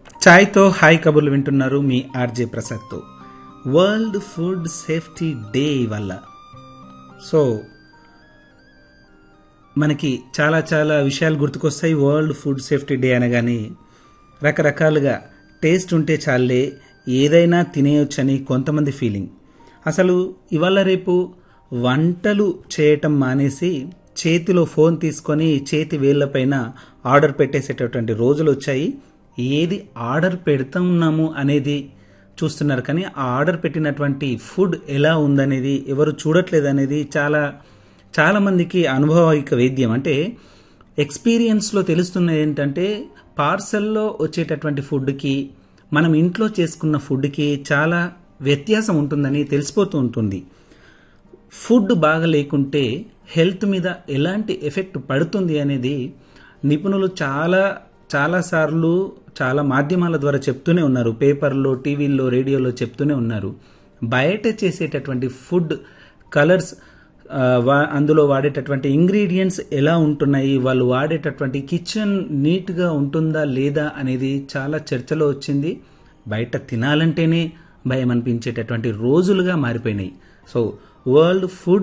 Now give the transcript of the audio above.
ఛాయ్తో హాయ్ కబుర్లు వింటున్నారు మీ ఆర్జే ప్రసాద్తో వరల్డ్ ఫుడ్ సేఫ్టీ డే వల్ల సో మనకి చాలా చాలా విషయాలు గుర్తుకొస్తాయి వరల్డ్ ఫుడ్ సేఫ్టీ డే అనగానే రకరకాలుగా టేస్ట్ ఉంటే చాలే ఏదైనా తినేయొచ్చని కొంతమంది ఫీలింగ్ అసలు ఇవాళ రేపు వంటలు చేయటం మానేసి చేతిలో ఫోన్ తీసుకొని చేతి వేళ్లపైన ఆర్డర్ పెట్టేసేటటువంటి రోజులు వచ్చాయి ఏది ఆర్డర్ పెడుతున్నాము అనేది చూస్తున్నారు కానీ ఆ ఆర్డర్ పెట్టినటువంటి ఫుడ్ ఎలా ఉందనేది ఎవరు చూడట్లేదు అనేది చాలా చాలా మందికి అనుభవిక వేద్యం అంటే ఎక్స్పీరియన్స్లో తెలుస్తున్నది ఏంటంటే పార్సల్లో వచ్చేటటువంటి ఫుడ్కి మనం ఇంట్లో చేసుకున్న ఫుడ్కి చాలా వ్యత్యాసం ఉంటుందని తెలిసిపోతూ ఉంటుంది ఫుడ్ బాగా లేకుంటే హెల్త్ మీద ఎలాంటి ఎఫెక్ట్ పడుతుంది అనేది నిపుణులు చాలా చాలాసార్లు చాలా మాధ్యమాల ద్వారా చెప్తూనే ఉన్నారు పేపర్లో టీవీల్లో రేడియోలో చెప్తూనే ఉన్నారు బయట చేసేటటువంటి ఫుడ్ కలర్స్ ఆ, వా- అందులో వాడేటటువంటి ఇంగ్రీడియంట్స్ ఎలా ఉంటున్నాయి వాళ్ళు వాడేటటువంటి కిచెన్ నీట్గా ఉంటుందా లేదా అనేది చాలా చర్చలో వచ్చింది బయట తినాలంటేనే భయం అనిపించేటటువంటి రోజులుగా మారిపోయినాయి సో వరల్డ్ ఫుడ్